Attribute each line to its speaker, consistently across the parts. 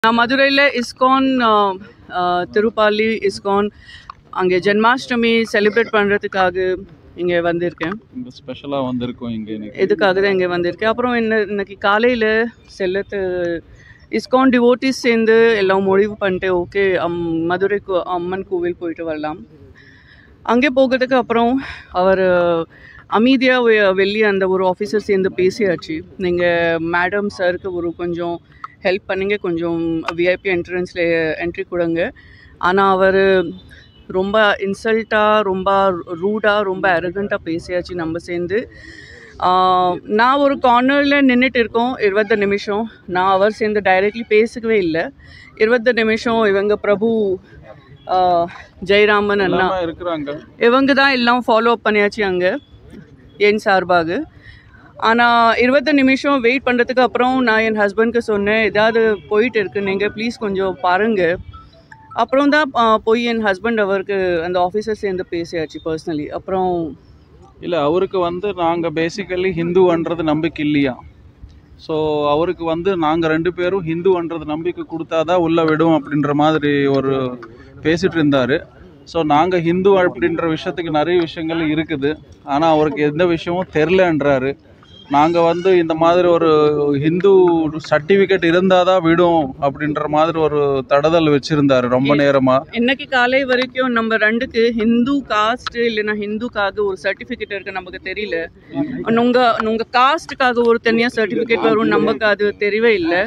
Speaker 1: நான் மதுரையில் ISKCON திருப்பாலி ISKCON அங்கே ஜென்மாஷ்டமி செலிப்ரேட் பண்ணுறதுக்காக இங்கே வந்திருக்கேன்
Speaker 2: இங்க ஸ்பெஷலா வந்திருக்கோம் இங்க இன்னைக்கு
Speaker 1: இதுக்காக தான் இங்கே வந்திருக்கேன் அப்புறம் என்ன இன்னைக்கு காலையில் செல்லத்து இஸ்கான் டிவோட்டிஸ் சேர்ந்து எல்லாம் முடிவு பண்ணிட்டு ஓகே அம் மதுரை கோ- அம்மன் கோவில் போயிட்டு வரலாம் அங்கே போகிறதுக்கு அப்புறம் அவர் அமைதியாக வெளியே அந்த ஒரு ஆஃபீஸர் சேர்ந்து பேசியாச்சு நீங்கள் மேடம் சருக்கு ஒரு கொஞ்சம் ஹெல்ப் பண்ணுங்க கொஞ்சம் விஐபி என்ட்ரன்ஸில் என்ட்ரி கொடுங்க ஆனால் அவர் ரொம்ப இன்சல்ட்டாக ரொம்ப ரூடாக ரொம்ப அரகண்ட்டாக பேசியாச்சு நம்ம சேர்ந்து ஆஹ், நான் ஒரு கார்னரில் நின்றுட்டு இருக்கோம் இருபது நிமிஷம் நான் அவர் சேர்ந்து டைரெக்ட்லி பேசவே இல்லை இருபது நிமிஷம் இவங்க பிரபு ஆஹ், ஜெயராமன் அண்ணா
Speaker 2: எல்லாமே இருக்கிறாங்க
Speaker 1: இவங்க தான் எல்லாம் ஃபாலோ அப் பண்ணியாச்சு அங்கே என் சார்பாக ஆனால் இருபது நிமிஷம் வெயிட் பண்ணுறதுக்கு அப்புறம் நான் என் ஹஸ்பண்ட்க்கு சொன்னேன் ஏதாவது போயிட்டு இருக்கு நீங்கள் ப்ளீஸ் கொஞ்சம் பாருங்க அப்புறம் தான் ஆ, போய் என் ஹஸ்பண்ட் அவருக்கு அந்த ஆஃபீஸர் சேர்ந்து பேசியாச்சு பர்சனலி அப்புறம்
Speaker 2: இல்ல அவருக்கு வந்து நாங்க பேசிக்கலி ஹிந்துன்றது நம்பிக்கை இல்லையா ஸோ அவருக்கு வந்து நாங்க ரெண்டு பேரும் ஹிந்துன்றது நம்பிக்கை கொடுத்தாதான் உள்ள விடும் அப்படின்ற மாதிரி ஒரு பேசிட்டு இருந்தாரு ஸோ நாங்க ஹிந்து அப்படின்ற விஷயத்துக்கு நிறைய விஷயங்கள் இருக்குது ஆனா அவருக்கு எந்த விஷயமும் தெரிலன்றாரு நாங்க வந்து இந்த மாதிரி ஒரு ஹிந்து சர்டிபிகேட் இருந்தாதான் விடும் அப்படின்ற மாதிரி ஒரு தடதல் வச்சிருந்தாரு ரொம்ப நேரமா
Speaker 1: இன்னைக்கு காலை வரைக்கும் நம்ம ரெண்டுக்கு ஹிந்து காஸ்ட் இல்லைன்னா ஹிந்துக்காக ஒரு சர்டிஃபிகேட் இருக்கு நமக்கு தெரியல உங்க உங்க காஸ்ட்டுக்காக ஒரு தனியாக சர்டிஃபிகேட் வரும் நமக்கு அது தெரியவே இல்லை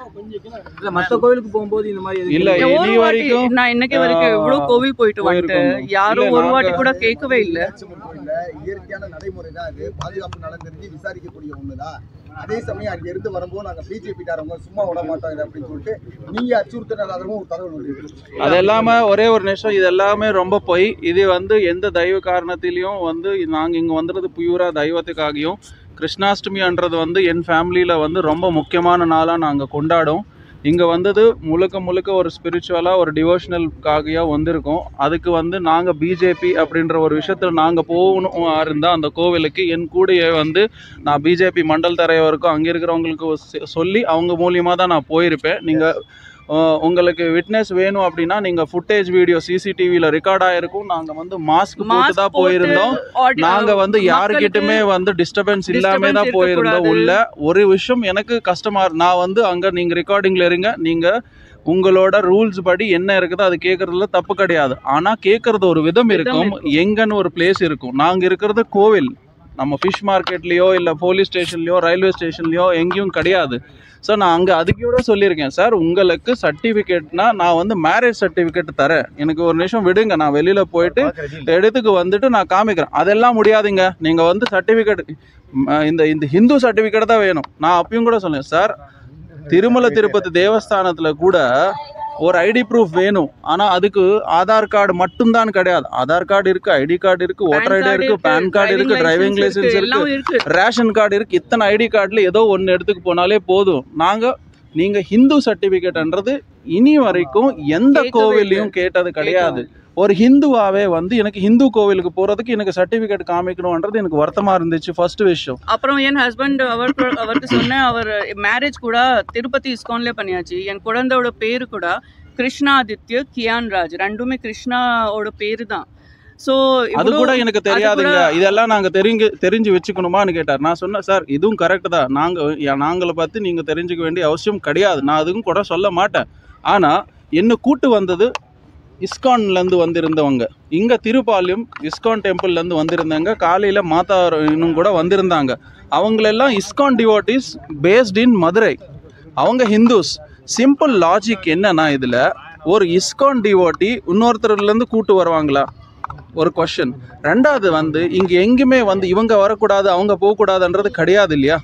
Speaker 3: இல்ல மத்த கோயிலுக்கு போகும்போது இந்த மாதிரி எதுவும்
Speaker 2: இல்ல
Speaker 3: தெரியல.
Speaker 1: ஒரு
Speaker 2: இனி
Speaker 1: வாட்டி
Speaker 2: வரைக்கும்
Speaker 1: நான் இன்னைக்கு வரைக்கும் எவ்வளவு கோவில் போயிட்டு வந்துட்டேன்
Speaker 2: போயிருக்கோம்.
Speaker 1: யாரும்
Speaker 2: இல்ல,
Speaker 1: ஒரு வாட்டி
Speaker 2: நாங்க-
Speaker 1: கூட கேட்கவே இல்லை
Speaker 4: கோயில்ல இயற்கையான நடைமுறை தான் அது பாதுகாப்பு நலன் தெரிஞ்சு விசாரிக்கக்கூடிய ஒண்ணுதான் அதே சமயம் அங்க இருந்து வரும்போது நாங்க பிஜேபி காரவங்க சும்மா விட மாட்டோம் இது அப்படின்னு சொல்லிட்டு நீங்க அச்சுறுத்தினாலும் ஒரு தகவல் வந்து
Speaker 2: அது எல்லாமே ஒரே ஒரு நிமிஷம் இது எல்லாமே ரொம்ப பொய் இது வந்து எந்த தெய்வ காரணத்திலையும் வந்து நாங்கள் இங்கே வந்துறது பியூரா தெய்வத்துக்காகியும் கிருஷ்ணாஷ்டமின்றது வந்து என் ஃபேமிலியில் வந்து ரொம்ப முக்கியமான நாளாக நாங்கள் கொண்டாடும் இங்கே வந்தது முழுக்க முழுக்க ஒரு ஸ்பிரிச்சுவலாக ஒரு டிவோஷனல்காகியாக வந்திருக்கோம் அதுக்கு வந்து நாங்கள் பிஜேபி அப்படின்ற ஒரு விஷயத்தில் நாங்கள் போகணும் இருந்தால் அந்த கோவிலுக்கு என் கூடயே வந்து நான் பிஜேபி மண்டல் தலைவருக்கும் அங்கே இருக்கிறவங்களுக்கு சொ- சொல்லி அவங்க மூலியமாக தான் நான் போயிருப்பேன் நீங்கள் அஹ் உங்களுக்கு விட்னஸ் வேணும் அப்படின்னா நீங்க ஃபுட்டேஜ் வீடியோ சிசிடிவில ரெக்கார்ட் ஆயிருக்கும் நாங்க வந்து மாஸ்க் போட்டு
Speaker 1: மாஸ்க்
Speaker 2: தான் போயிருந்தோம்
Speaker 1: audio-
Speaker 2: நாங்க வந்து
Speaker 1: மக்களுக்கு
Speaker 2: யாருக்கிட்டுமே வந்து டிஸ்டர்பன்ஸ் இல்லாம
Speaker 1: disturbance
Speaker 2: தான் போயிருந்தோம்
Speaker 1: இருக்கக்கூடாது.
Speaker 2: உள்ள ஒரு விஷயம் எனக்கு கஷ்டமா இரு- நான் வந்து அங்க நீங்க ரெக்கார்டிங்ல இருங்க நீங்க உங்களோட ரூல்ஸ் படி என்ன இருக்குதோ அது கேட்கறதுல தப்பு கிடையாது ஆனா கேட்கறது ஒரு விதம் இருக்கும் எங்கன்னு ஒரு பிளேஸ் இருக்கும் நாங்க இருக்கிறது கோவில் நம்ம ஃபிஷ் மார்க்கெட்லயோ இல்ல போலீஸ் ஸ்டேஷன்லயோ ரயில்வே ஸ்டேஷன்லயோ எங்கேயும் கிடையாது ஸோ நான் அங்கே அதுக்கு கூட சொல்லியிருக்கேன் சார் உங்களுக்கு சர்டிஃபிகேட்னா நான் வந்து மேரேஜ் சர்டிஃபிகேட் தரேன் எனக்கு ஒரு நிமிஷம் விடுங்க நான் வெளியில் போயிட்டு இடத்துக்கு வந்துட்டு நான் காமிக்கிறேன் அதெல்லாம் முடியாதுங்க நீங்கள் வந்து சர்டிஃபிகேட் இந்த இந்த ஹிந்து சர்டிஃபிகேட் தான் வேணும் நான் அப்பயும் கூட சொன்னேன் சார் திருமல திருப்பதி தேவஸ்தானத்தில் கூட ஒரு ஐடி ப்ரூஃப் வேணும் ஆனால் அதுக்கு ஆதார் கார்டு மட்டும்தான் கிடையாது ஆதார் கார்டு இருக்கு ஐடி கார்டு இருக்கு
Speaker 1: PAN
Speaker 2: ஓட்டர் ஐடி
Speaker 1: card
Speaker 2: இருக்கு பேன் கார்டு இருக்கு டிரைவிங் லைசன்ஸ் இருக்கு
Speaker 1: எல்லாம் இருக்கு
Speaker 2: ரேஷன் கார்டு இருக்கு இத்தனை ஐடி கார்டில் ஏதோ ஒன்று எடுத்துக்கு போனாலே போதும் நாங்கள் நீங்கள் ஹிந்து சர்டிஃபிகேட்ன்றது இனி வரைக்கும் எந்த
Speaker 1: கேட்கவே
Speaker 2: கோவில்லையும் கேட்டது கிடையாது ஒரு ஹிந்துவாவே வந்து எனக்கு ஹிந்து கோவிலுக்கு போறதுக்கு எனக்கு சர்டிஃபிகேட் காமிக்கணும்ன்றது எனக்கு வருத்தமா இருந்துச்சு ஃபர்ஸ்ட் விஷயம்
Speaker 1: அப்புறம் என் ஹஸ்பண்ட் அவருக்கு அவருக்கு சொன்னேன் அவர் மேரேஜ் கூட திருப்பதி இஸ்கான்ல பண்ணியாச்சு என் குழந்தையோட பேரு கூட கிருஷ்ணாதித்ய கியான் ராஜ் ரெண்டுமே கிருஷ்ணாவோட பேரு தான் ஸோ
Speaker 2: அது கூட எனக்கு தெரியாதுங்க இதெல்லாம் நாங்க தெரிஞ்சு தெரிஞ்சு வச்சுக்கணுமான்னு கேட்டார் நான் சொன்னேன் சார் இதுவும் கரெக்ட் தான் நாங்க யா- நாங்களை பார்த்து நீங்க தெரிஞ்சுக்க வேண்டிய அவசியம் கிடையாது நான் அதுக்கும் கூட சொல்ல மாட்டேன் ஆனா என்ன கூட்டு வந்தது இஸ்கான்ல இருந்து வந்திருந்தவங்க இங்க திருப்பாளையம் இஸ்கான் டெம்பிள்ல இருந்து வந்திருந்தாங்க காலையில மாதா இன்னும் கூட வந்திருந்தாங்க அவங்களெல்லாம் ISKCON devotees based in Madurai அவங்க ஹிந்துஸ் சிம்பிள் லாஜிக் என்னன்னா இதுல ஒரு இஸ்கான் டிவோட்டி இன்னொருத்தர்ல இருந்து கூட்டு வருவாங்களா ஒரு கொஷின் ரெண்டாவது வந்து இங்க எங்குமே வந்து இவங்க வரக்கூடாது அவங்க போகக்கூடாதுன்றது கிடையாது இல்லையா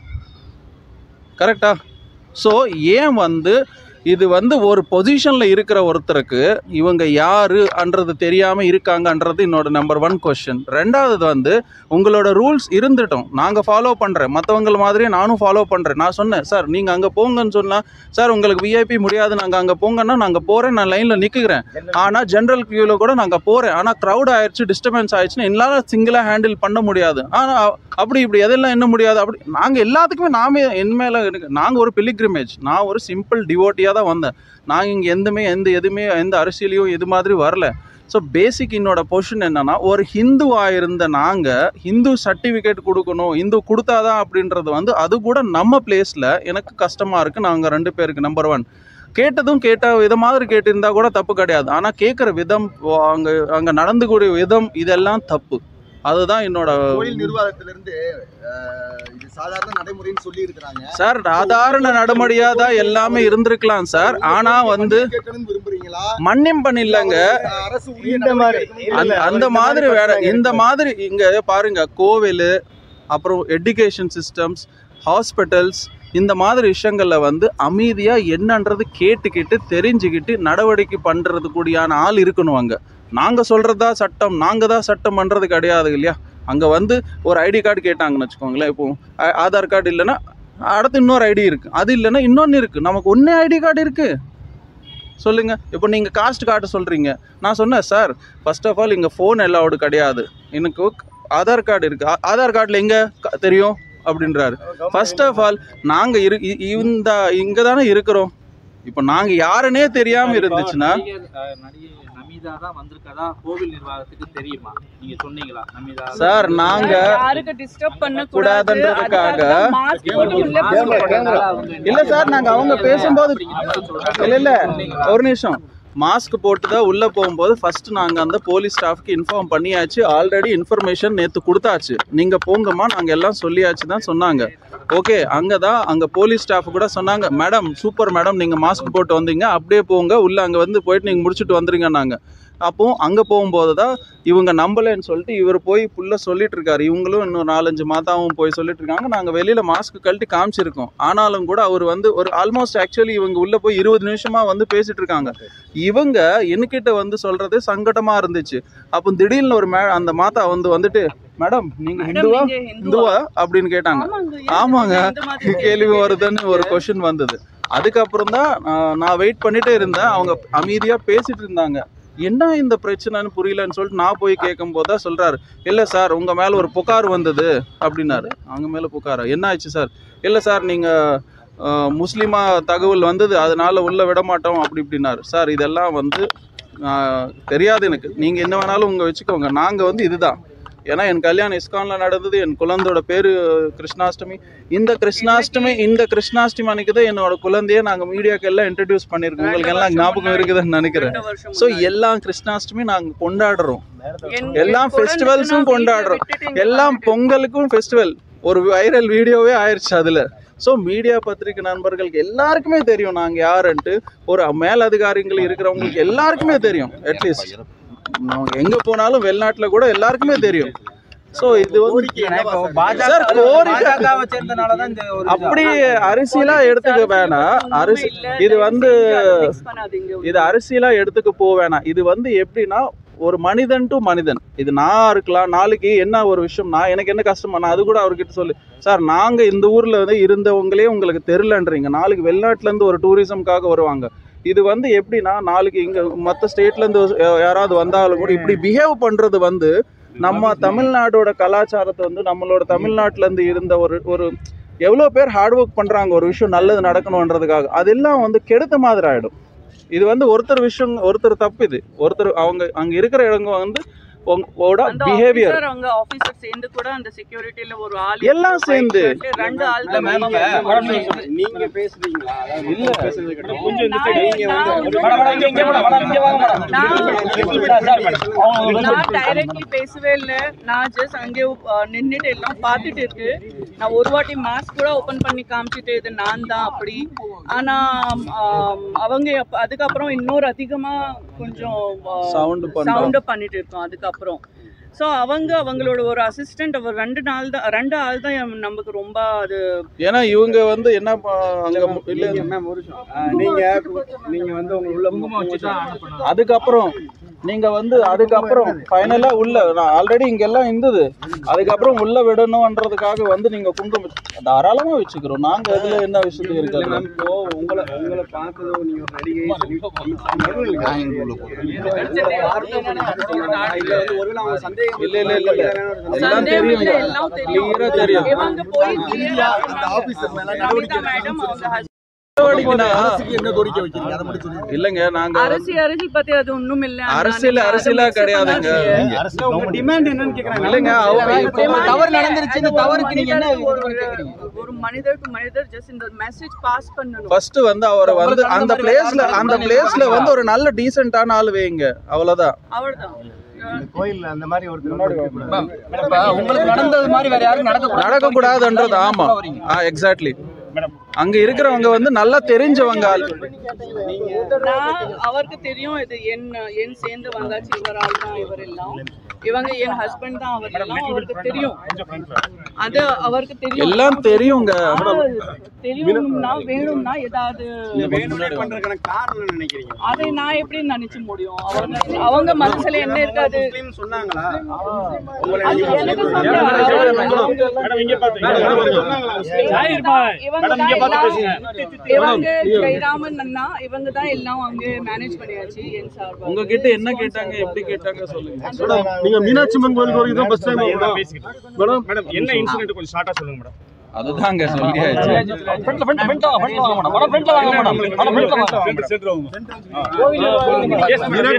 Speaker 2: கரெக்டா ஸோ ஏன் வந்து இது வந்து ஒரு பொசிஷனில் இருக்கிற ஒருத்தருக்கு இவங்க யாருன்றது தெரியாமல் இருக்காங்கன்றது என்னோட நம்பர் ஒன் கொஸ்டின் ரெண்டாவது வந்து உங்களோட ரூல்ஸ் இருந்துட்டோம் நாங்கள் ஃபாலோ பண்ணுறேன் மற்றவங்கள மாதிரியே நானும் ஃபாலோ பண்ணுறேன் நான் சொன்னேன் சார் நீங்கள் அங்கே போங்கன்னு சொன்னால் சார் உங்களுக்கு விஐபி முடியாது நாங்கள் அங்கே போங்கன்னா நாங்கள் போகிறேன் நான் லைனில் நிற்கிறேன் ஆனால் ஜென்ரல் கியூவில் கூட நாங்கள் போகிறேன் ஆனால் க்ரௌட் ஆயிடுச்சு டிஸ்டர்பன்ஸ் ஆயிடுச்சுன்னா என்னால் சிங்கிளாக ஹேண்டில் பண்ண முடியாது ஆனால் அப்படி இப்படி எதெல்லாம் என்ன முடியாது அப்படி நாங்கள் எல்லாத்துக்குமே நாமே என் மேலே நாங்கள் ஒரு பிலிக்ரிமேஜ் நான் ஒரு சிம்பிள் டிவோட்டியாக தான் வந்தேன் நான் இங்கே எந்தமே எந்த எதுவுமே எந்த அரசியலையும் இது மாதிரி வரல ஸோ பேசிக் என்னோட பொசிஷன் என்னன்னா ஒரு ஹிந்துவாக இருந்த நாங்கள் ஹிந்து சர்டிஃபிகேட் கொடுக்கணும் ஹிந்து கொடுத்தாதான் அப்படின்றது வந்து அது கூட நம்ம பிளேஸில் எனக்கு கஷ்டமாக இருக்குது நாங்கள் ரெண்டு பேருக்கு நம்பர் ஒன் கேட்டதும் கேட்ட வித மாதிரி கேட்டிருந்தா கூட தப்பு கிடையாது ஆனால் கேட்குற விதம் அங்கே அங்கே நடந்துக்கூடிய விதம் இதெல்லாம் தப்பு அதுதான் என்னோட
Speaker 4: கோயில் நிர்வாகத்திலிருந்து அஹ், இது சாதாரண நடைமுறைன்னு சொல்லி இருக்கிறாங்க
Speaker 2: சார் சாதாரண நடைமுறையாக தான் எல்லாமே இருந்திருக்கலாம் சார் ஆனால் வந்து
Speaker 4: கேட்கணும்னு விரும்புறீங்களா
Speaker 2: மன்னிப்பன் இல்லைங்க
Speaker 4: அரசு உரிய
Speaker 3: இந்த மாதிரி
Speaker 4: நடவடிக்கை எடுக்கணும்.
Speaker 2: அந்த அந்த மாதிரி வேற இந்த மாதிரி இங்க பாருங்க கோவில் அப்புறம் எஜுகேஷன் சிஸ்டம்ஸ் ஹாஸ்பிட்டல்ஸ் இந்த மாதிரி விஷயங்கள்ல வந்து அமைதியா என்னன்றது கேட்டுக்கிட்டு தெரிஞ்சுக்கிட்டு நடவடிக்கை பண்றது கூடியான ஆள் இருக்கணும் அங்க நாங்க சொல்றதா சட்டம் நாங்க தான் சட்டம் பண்றது கிடையாது இல்லையா அங்க வந்து ஒரு ஐடி கார்டு கேட்டாங்கன்னு வச்சுக்கோங்களேன் இப்போ ஆ- ஆதார் கார்டு இல்லைன்னா அடுத்து இன்னொரு ஐடி இருக்கு அது இல்லைன்னா இன்னொன்று இருக்கு நமக்கு ஒன்றே ஐடி கார்டு இருக்கு சொல்லுங்க இப்போ நீங்க காஸ்ட் கார்டு சொல்றீங்க நான் சொன்னேன் சார் ஃபர்ஸ்ட் ஆஃப் ஆல் இங்கே ஃபோன் அலௌடு கிடையாது எனக்கு ஆதார் கார்டு இருக்கு ஆ- ஆதார் கார்டில் எங்கே தெரியும் அப்படின்றாரு ஃபர்ஸ்ட் ஆஃப் ஆல் நாங்கள் இரு இ- இந்த இங்கே தானே இருக்கிறோம் இப்போ நாங்கள் யாருன்னே தெரியாமல் இருந்துச்சுன்னா
Speaker 3: நடிகர், அஹ், நடிகை நமிதா தான் வந்திருக்கதா கோவில் நிர்வாகத்துக்கு தெரியுமா நீங்க சொன்னீங்களா நமிதா
Speaker 2: சார் நாங்க
Speaker 1: யாருக்கு டிஸ்டர்ப் பண்ண
Speaker 2: கூடாதுன்றதுக்காக
Speaker 1: மாஸ்க் போட்டு உள்ள போகணும்.
Speaker 2: இல்ல சார் நாங்க அவங்க பேசும்போது இல்ல இல்ல ஒரு நிமிஷம் மாஸ்க் போட்டு தான் உள்ள போகும்போது ஃபர்ஸ்ட் நாங்க அந்த போலீஸ் ஸ்டாஃப்க்கு இன்ஃபார்ம் பண்ணியாச்சு ஆல்ரெடி இன்ஃபர்மேஷன் நேத்து கொடுத்தாச்சு நீங்க போங்கம்மா நாங்க எல்லாம் சொல்லியாச்சு தான் சொன்னாங்க ஓகே அங்கே தான் அங்கே போலீஸ் ஸ்டாஃப் கூட சொன்னாங்க மேடம் சூப்பர் மேடம் நீங்கள் மாஸ்க் போட்டு வந்தீங்க அப்படியே போங்க உள்ளே அங்கே வந்து போயிட்டு நீங்கள் முடிச்சுட்டு வந்துருங்கன்னாங்க அப்போ அங்கே போகும்போது தான் இவங்க நம்பலைன்னு சொல்லிட்டு இவர் போய் புள்ள சொல்லிட்டு இருக்காரு இவங்களும் இன்னும் நாலஞ்சு மாதாவும் போய் சொல்லிட்டு இருக்காங்க நாங்கள் வெளியில் மாஸ்க் கழட்டி காமிச்சிருக்கோம் ஆனாலும் கூட அவர் வந்து ஒரு ஆல்மோஸ்ட் ஆக்சுவலி இவங்க உள்ளே போய் இருபது நிமிஷமா வந்து பேசிட்டு இருக்காங்க இவங்க என்கிட்ட வந்து சொல்றது சங்கடமா இருந்துச்சு அப்போ திடீர்னு ஒரு மே அந்த மாதா வந்து வந்துட்டு மேடம் நீங்க
Speaker 1: மேடம்,
Speaker 2: ஹிந்துவா
Speaker 1: நீங்க ஹிந்துவா?
Speaker 2: ஹிந்துவா அப்படின்னு கேட்டாங்க
Speaker 1: ஆமாங்க, ஏன்
Speaker 2: ஆமாங்க.
Speaker 1: இந்த மாதிரி
Speaker 2: கேள்வி வருதுன்னு ஒரு கொஷின் வந்தது அதுக்கப்புறம் தான் ஆஹ், நான் வெயிட் பண்ணிட்டே இருந்தேன் அவங்க அமைதியா பேசிட்டு இருந்தாங்க என்ன இந்த பிரச்சனைன்னு புரியலன்னு சொல்லிட்டு நான் போய் கேட்கும் போது தான் சொல்றாரு இல்ல சார் உங்க மேல ஒரு புகார் வந்தது அப்படின்னாரு அவங்க மேல புகாரா என்ன ஆச்சு சார் இல்ல சார் நீங்க ஆஹ், முஸ்லிமா தகவல் வந்தது அதனால உள்ள விட மாட்டோம் அப்படி இப்படின்னாரு சார் இதெல்லாம் வந்து ஆஹ், தெரியாது எனக்கு நீங்க என்ன வேணாலும் உங்க வச்சுக்கோங்க நாங்க வந்து இதுதான் ஏன்னா என் கல்யாணம் இஸ்கான்ல நடந்தது என் குழந்தையோட பேரு கிருஷ்ணாஷ்டமி இந்த கிருஷ்ணாஷ்டமி இந்த கிருஷ்ணாஷ்டமி அன்னைக்கு தான் என்னோட குழந்தைய நாங்க மீடியாக்கு எல்லாம் இன்ட்ரடியூஸ் பண்ணிருக்கோம் உங்களுக்கு எல்லாம் ஞாபகம் இருக்குதுன்னு நினைக்கிறேன்
Speaker 1: ரெண்டு வருஷம்
Speaker 2: ஸோ
Speaker 1: முன்னாடி.
Speaker 2: எல்லா கிருஷ்ணாஷ்டமி நாங்க கொண்டாடுறோம்
Speaker 1: என்-
Speaker 2: எல்லா
Speaker 1: என் குழந்தைக்கு
Speaker 2: festivals-உம்
Speaker 1: நான் வீட்டை
Speaker 2: கொண்டாடுறோம்.
Speaker 1: விட்டுட்டு இங்க
Speaker 2: எல்லாம்
Speaker 1: வந்துட்டேன்.
Speaker 2: பொங்கலுக்கும் ஃபெஸ்டிவல் ஒரு வைரல் வீடியோவே ஆயிடுச்சு அதுல ஸோ மீடியா பத்திரிகை நண்பர்களுக்கு எல்லாருக்குமே தெரியும் நாங்க யாருன்ட்டு ஒரு மேலதிகாரிகள் இருக்கிறவங்களுக்கு எல்லாருக்குமே தெரியும் அட்லீஸ்ட் எங்க போனாலும் வெளிநாட்டுல கூட எல்லாருக்குமே தெரியும் ஸோ இது வந்து
Speaker 4: கோரிக்கை என்னவா சார்?
Speaker 2: சார், கோரிக்கை-
Speaker 3: பாஜகவை சேர்ந்தனாலதான் இந்த ஒரு
Speaker 2: அப்படி அரசியலா எடுத்துக்க வேணாம்
Speaker 1: ஒண்ணுமே
Speaker 2: அரசு
Speaker 1: இல்ல.
Speaker 2: இது வந்து
Speaker 1: அதை mix பண்ணாதீங்க.
Speaker 2: இது அரசியலா எடுத்துக்க போக வேணாம் இது வந்து எப்படின்னா ஒரு மனிதன் டு மனிதன் இது நான் இருக்கலாம் நாளைக்கு என்ன ஒரு விஷயம் நான் எனக்கு என்ன கஷ்டமா நான் அது கூட அவர்கிட்ட சொல்லு சார் நாங்க இந்த ஊர்ல வந்து இருந்தவங்களே உங்களுக்கு தெரிலன்றீங்க நாளைக்கு வெளிநாட்டுல இருந்து ஒரு டூரிசம்காக வருவாங்க இது வந்து எப்படின்னா நாளைக்கு இங்க மற்ற ஸ்டேட்ல இருந்து யா- யாராவது வந்தாலும் கூட இப்படி பிஹேவ் பண்றது வந்து நம்ம தமிழ்நாடோட கலாச்சாரத்தை வந்து நம்மளோட தமிழ்நாட்டுல இருந்து இருந்த ஒரு ஒரு எவ்வளோ பேர் ஹார்ட் ஒர்க் பண்றாங்க ஒரு விஷயம் நல்லது நடக்கணுன்றதுக்காக அதெல்லாம் வந்து கெடுத்த மாதிரி ஆயிடும் இது வந்து ஒருத்தர் விஷயம் ஒருத்தர் தப்பு இது ஒருத்தர் அவங்க அங்க இருக்கிற இடங்க வந்து உங்களோட
Speaker 1: அந்த
Speaker 2: பிஹேவியர்
Speaker 1: officer, அவங்க officer சேர்ந்து கூட அந்த securityல ஒரு ஆள்
Speaker 2: எல்லாம்
Speaker 1: white
Speaker 2: சேர்ந்து.
Speaker 1: shirt, ரெண்டு ஆள் தான்
Speaker 3: மேம்,
Speaker 1: வெளியே
Speaker 3: மேம்,
Speaker 1: வந்தாங்க.
Speaker 3: நீங்க பேசுறீங்களா அதாவது
Speaker 2: இல்ல.
Speaker 3: பேசுறது கிடையாது.
Speaker 1: நான்
Speaker 3: கொஞ்சம் இந்த side நீங்க
Speaker 1: நான்
Speaker 3: வந்து-
Speaker 1: ஒண்ணும்
Speaker 3: மேடம், மேடம், இங்க- இங்க மேடம், மேடம், இங்க வாங்க மேடம்.
Speaker 1: நான் நான் டைரக்ட்லி பேசவே இல்லை நான் ஜஸ்ட் அங்கே அஹ், நின்னுட்டு எல்லாம் பார்த்துட்டு இருக்கு நான் ஒரு வாட்டி மாஸ்க் கூட ஓபன் பண்ணி காமிச்சிட்டு இது நான் தான் அப்படி ஆனா ஆம், அவங்க அப்ப- அதுக்கப்புறம் இன்னொரு அதிகமா கொஞ்சம்
Speaker 2: Sound பண்றோம்.
Speaker 1: சவுண்ட் பண்ணிட்டு இருக்கோம் அதுக்கப்புறம் ஸோ அவங்க அவங்களோட ஒரு அசிஸ்டன்ட் அவர் ரெண்டு நாள் தான் ரெண்டு ஆள் தான் எம்- நமக்கு ரொம்ப அது
Speaker 2: ஏன்னா இவங்க வந்து என்ன ப- அங்க மு- இல்ல
Speaker 3: நீங்க மேம் ஒரு நிமிஷம். ஆ, நீங்க நீங்க வந்து உங்க உள்ள குங்குமம் வச்சு தான் அனுப்பணும்
Speaker 2: அதுக்கப்புறம் நீங்க வந்து அதுக்கப்புறம் ஃபைனலா உள்ள நான் ஆல்ரெடி இங்க எல்லாம் இருந்தது அதுக்கப்புறம் உள்ள விடணும்ன்றதுக்காக வந்து நீங்க குங்குமம் தாராளமா வச்சுக்கிறோம் நாங்க அதுல என்ன விஷயத்துக்கு
Speaker 3: இல்ல
Speaker 2: இருக்காது
Speaker 3: மேம், இப்போ உங்களை உங்களை பார்த்ததோ நீங்க ஒரு நடிகை சொல்லி இல்ல வந்து ஒருவேளை அவங்க சந்தேகம்
Speaker 2: இல்ல இல்ல இல்ல இல்ல எல்லாம்
Speaker 1: சந்தேகம்
Speaker 2: தெரியும்
Speaker 1: இல்லை, எல்லாம் தெரியும்
Speaker 2: கிளியரா தெரியும்
Speaker 1: இவங்க போய்
Speaker 4: இந்தியா அந்த ஆபீசர் மேல நடவடிக்கை
Speaker 1: மேடம் அவங்க
Speaker 2: நடவடிக்கைனா
Speaker 4: அரசுக்கு என்ன கோரிக்கை வைக்கிறீங்க அதை மட்டும் சொல்லுங்க
Speaker 2: இல்லைங்க நாங்க
Speaker 1: அரசியல் அரசியல் பத்தி அது ஒண்ணும் இல்ல
Speaker 2: அரசியல் அரசியலா கிடையாதுங்க
Speaker 5: டிமாண்ட் என்னன்னு கேக்குறாங்க
Speaker 2: இல்லைங்க அவங்க
Speaker 6: இப்போ தவறு நடந்துருச்சு இந்த தவறுக்கு நீங்க என்ன இது
Speaker 1: ஒரு
Speaker 6: கேக்குறீங்க
Speaker 1: ஒரு மனிதர் டு மனிதர் ஜஸ்ட் இந்த மெசேஜ் பாஸ் பண்ணணும்
Speaker 2: ஃபர்ஸ்ட் வந்து அவரை வந்து அந்த பிளேஸ்ல அந்த பிளேஸ்ல வந்து ஒரு நல்ல டீசென்ட்டான ஆள் வைங்க அவ்வளவுதான்
Speaker 1: அவ்வளவுதான்
Speaker 5: கோயில் அந்த மாதிரி ஒருத்தர்
Speaker 6: இப்ப உங்களுக்கு நடந்தது மாதிரி வேற யாரும் நடக்க
Speaker 2: நடக்க கூடாதுன்றது ஆமா எக்ஸாக்ட்லி அங்க இருக்கிறவங்க வந்து நல்லா தெரிஞ்சவங்க ஆள்
Speaker 1: நான் அவருக்கு தெரியும் இது என் என் சேர்ந்து வந்தாச்சு இவர் ஆள் தான் இவர் எல்லாம் இவங்க என் ஹஸ்பண்ட் தான் அவர் எல்லாம் அவருக்கு தெரியும் அது அவருக்கு தெரியும்
Speaker 2: எல்லாம் தெரியுங்க
Speaker 1: தெரியும்னா வேணும்னா ஏதாவது
Speaker 5: பண்றதுக்கான காரணம் என்ன நினைக்கிறீங்க
Speaker 1: அதை நான் எப்படி நினைச்சு முடியும் அவங்க அவங்க மனசுல என்ன இருக்காது
Speaker 5: முஸ்லீம் சொன்னாங்களா
Speaker 1: அது எனக்கு சொன்னாங்க.
Speaker 5: மேடம் இங்க
Speaker 1: இவங்க தான் எல்லாம் இவங்க ஜெயராமன் அண்ணா இவங்க தான் எல்லாம் அங்க மேனேஜ் பண்ணியாச்சு என் சார்பா
Speaker 2: உங்ககிட்ட என்ன கேட்டாங்க எப்படி கேட்டாங்க சொல்லுங்க
Speaker 7: நீங்க மீனாட்சி அம்மன் கோயிலுக்கு வரீங்க தான் ஃபர்ஸ்ட் டைம் மேடம்
Speaker 5: மேடம் என்ன இன்சிடென்ட் கொஞ்சம் ஷார்ட்டா சொல்லுங்க மேடம்
Speaker 2: அதுதாங்க சொல்லியாச்சு
Speaker 6: ஃப்ரண்ட்ல ஃப்ரண்ட்ல ஃப்ரண்ட்ல வாங்க மேடம் மேடம் ஃப்ரண்ட்ல வாங்க மேடம் மேடம் ஃப்ரண்ட்ல வாங்க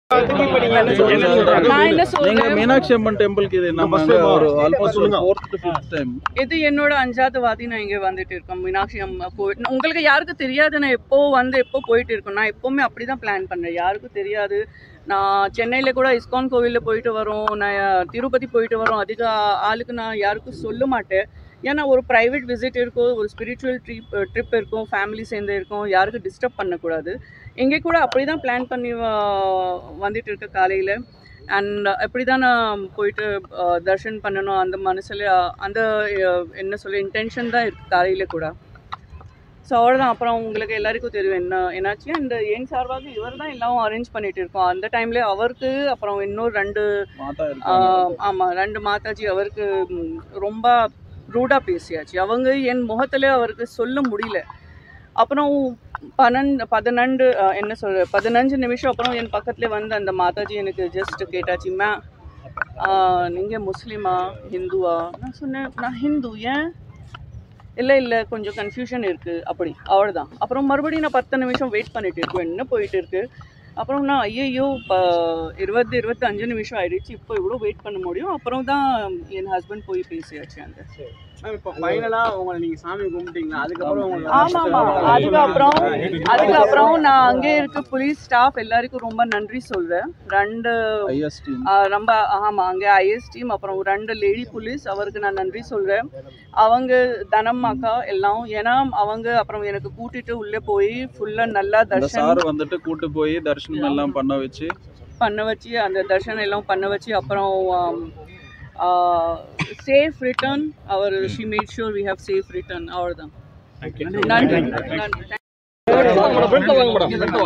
Speaker 1: நான் என்ன
Speaker 2: நீங்க
Speaker 1: சொல்றேன்
Speaker 2: மீனாட்சி அம்மன் டெம்பிளுக்கு இது நம்ம
Speaker 7: first time
Speaker 2: ஒரு
Speaker 7: ஆ?
Speaker 2: ஆல்மோஸ்ட் ஒரு ஃபோர்த் டு ஃபிஃப்த் டைம்
Speaker 1: இது என்னோட அஞ்சாவது வாதி நான் இங்க வந்துட்டு இருக்கேன் மீனாட்சி அம்மா கோவில் உங்களுக்கு யாருக்கு தெரியாது நான் எப்போ வந்து எப்போ போயிட்டு இருக்கேன் நான் எப்போவுமே அப்படிதான் பிளான் பண்றேன் யாருக்கும் தெரியாது நான் சென்னையில கூட இஸ்கான் கோவில்ல போயிட்டு வரோம் நான் திருப்பதி போயிட்டு வரோம் அதிக ஆளுக்கு நான் யாருக்கும் சொல்ல மாட்டேன் ஏன்னா ஒரு ப்ரைவேட் விசிட் இருக்கும் ஒரு ஸ்பிரிச்சுவல் ட்ரிப் ட்ரிப் இருக்கும் ஃபேமிலி சேர்ந்து இருக்கும் யாருக்கும் டிஸ்டர்ப் பண்ணக்கூடாது இங்கே கூட அப்படி தான் பிளான் பண்ணி வ- வந்துட்டு இருக்க காலையில் அண்ட் எப்படி தான் நான் போயிட்டு அஹ், தர்ஷன் பண்ணணும் அந்த மனசில் அந்த அஹ், என்ன சொல்ல இன்டென்ஷன் தான் இருக்குது காலையில் கூட ஸோ அவ்வளோதான் அப்புறம் உங்களுக்கு எல்லாருக்கும் தெரியும் என்ன என்னாச்சு அண்ட் என் சார்பாக இவர் தான் எல்லாம் அரேஞ்ச் பண்ணிட்டு இருக்கோம் அந்த டைம்ல அவருக்கு அப்புறம் இன்னொரு ரெண்டு
Speaker 2: மாதா இருக்காங்க
Speaker 1: ஆஹ் ஆமா ரெண்டு மாதாஜி அவருக்கு ம், ரொம்ப ரூடா பேசியாச்சு அவங்க என் முகத்துல அவருக்கு சொல்ல முடியல அப்புறம் பன்னெண்டு பதினெண்டு ஆஹ் என்ன சொல்ற பதினஞ்சு நிமிஷம் அப்புறம் என் பக்கத்துல வந்து அந்த மாதாஜி எனக்கு ஜஸ்ட் கேட்டாச்சு மே நீங்க முஸ்லீமா ஹிந்துவா நான் சொன்னேன் நான் ஹிந்து ஏன் இல்லை இல்லை கொஞ்சம் கன்ஃபியூஷன் இருக்குது அப்படி அவ்வளோதான் அப்புறம் மறுபடியும் நான் பத்து நிமிஷம் வெயிட் பண்ணிட்டு இருக்கேன் என்ன போயிட்டு இருக்கு அப்புறம் நான் ஐயோ இப்போ இருபது இருபத்தஞ்சு நிமிஷம் ஆயிடுச்சு இப்போ இவ்வளோ வெயிட் பண்ண முடியும் அப்புறம் தான் என் ஹஸ்பண்ட் போய் பேசியாச்சு அந்த
Speaker 5: மேம் இப்போ ஃபைனலா உங்களை நீங்க சாமி கும்பிட்டீங்களா அதுக்கப்புறம் உங்களை
Speaker 1: ஆமா ஆமா அதுக்கப்புறம் அதுக்கப்புறம் நான் அங்கே இருக்க போலீஸ் ஸ்டாஃப் எல்லாருக்கும் ரொம்ப நன்றி சொல்றேன் ரெண்டு
Speaker 2: ஐஎஸ்டி
Speaker 1: ஆ, ரொம்ப ஆமாம் அங்கே ஐஎஸ் டீம் அப்புறம் ரெண்டு லேடி போலீஸ் அவருக்கு நான் நன்றி சொல்கிறேன் அவங்க தனம் அக்கா எல்லாம் ஏன்னா அவங்க அப்புறம் எனக்கு கூட்டிட்டு உள்ளே போய் ஃபுல்லாக நல்லா
Speaker 2: அந்த
Speaker 1: தர்ஷன்
Speaker 2: சார் வந்துட்டு கூட்டு போய் தரிசனம் எல்லாம் பண்ண வச்சு
Speaker 1: பண்ண வச்சு அந்த தர்ஷன் எல்லாம் பண்ண வச்சு அப்புறம் சேஃப் ரிட்டர்ன் அவர் she made sure we have safe return அவ்வளோதான் நன்றி நன்றி
Speaker 6: ஃப்ரண்ட்ல வாங்க மேடம் ஃப்ரண்ட்ல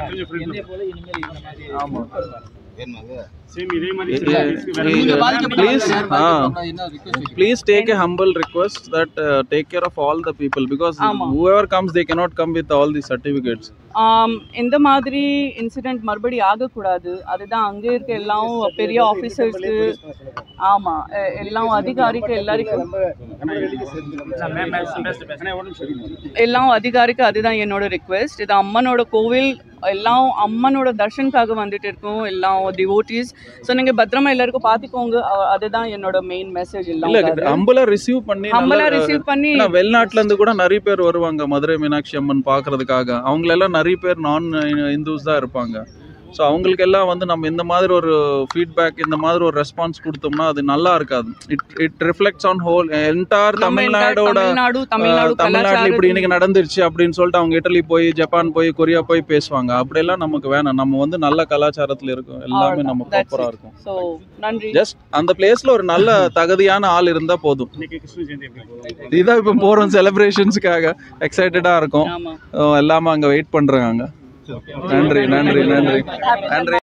Speaker 6: வாங்க
Speaker 2: ஆமா
Speaker 5: சேம் இதே மாதிரி
Speaker 6: நீங்க
Speaker 2: ப்ளீஸ் ஆ
Speaker 6: என்ன request
Speaker 2: please take a humble request that uh, take care of all the people because
Speaker 1: ஆமா.
Speaker 2: whoever comes they cannot come with all the certificates
Speaker 1: ஆம், இந்த மாதிரி இன்சிடென்ட் மறுபடி ஆகக்கூடாது அதுதான் அங்கே இருக்க எல்லாம் பெரிய ஆஃபீஸர்ஸ்க்கு ஆமா எ- எல்லாம் அதிகாரிக்கு எல்லாருக்கும் எல்லாம் அதிகாரிக்கு அதுதான் என்னோட ரிக்வெஸ்ட் இது அம்மனோட கோவில் எல்லாம் அம்மனோட தர்ஷனுக்காக வந்துட்டு இருக்கோம் எல்லாம் டிவோட்டிஸ் ஸோ நீங்க பத்திரமா எல்லாருக்கும் பார்த்துக்கோங்க அ- அதுதான் என்னோட மெயின் மெசேஜ்
Speaker 2: இல்ல
Speaker 1: எல்லாம்
Speaker 2: ஹம்பலா ரிசீவ் பண்ணி
Speaker 1: ஹம்பலா
Speaker 2: நல்லா-
Speaker 1: ரிசீவ் பண்ணி
Speaker 2: ஏன்னா வெளிநாட்டுல இருந்து கூட நிறைய பேர் வருவாங்க மதுரை மீனாட்சி அம்மன் பாக்குறதுக்காக அவங்க எல்லாம் நிறைய பேர் நான் இந்துஸ் தான் இருப்பாங்க ஸோ அவங்களுக்கு எல்லாம் வந்து நம்ம இந்த மாதிரி ஒரு ஃபீட்பேக் இந்த மாதிரி ஒரு ரெஸ்பான்ஸ் கொடுத்தோம்னா அது நல்லா இருக்காது it it reflects on whole entire
Speaker 1: நம்ம entire
Speaker 2: தமிழ்நாடோட
Speaker 1: தமிழ்நாடு தமிழ்நாடு
Speaker 2: அஹ், தமிழ்நாட்டுல இப்படி
Speaker 1: கலாச்சாரம்
Speaker 2: இன்னைக்கு நடந்துருச்சு அப்படின்னு சொல்லிட்டு அவங்க இட்டலி போய் ஜப்பான் போய் கொரியா போய் பேசுவாங்க அப்படியெல்லாம் நமக்கு வேணாம் நம்ம வந்து நல்ல கலாச்சாரத்துல இருக்கோம் எல்லாமே நம்ம
Speaker 1: That's
Speaker 2: ப்ராப்பரா
Speaker 1: it.
Speaker 2: இருக்கும்
Speaker 1: ஸோ நன்றி
Speaker 2: ஜஸ்ட் அந்த பிளேஸ்ல ஒரு நல்ல தகுதியான ஆள் இருந்தா போதும்
Speaker 5: இன்னைக்கு கிருஷ்ண ஜெயந்தி எப்படி போகுது?
Speaker 2: இதான் இப்போ போறோம் செலிப்ரேஷன்ஸ்க்காக எக்ஸைட்டடா இருக்கும்
Speaker 1: ஆமா
Speaker 2: அஹ் எல்லாமே அங்க வெயிட் பண்றாங்க நன்றி நன்றி நன்றி நன்றி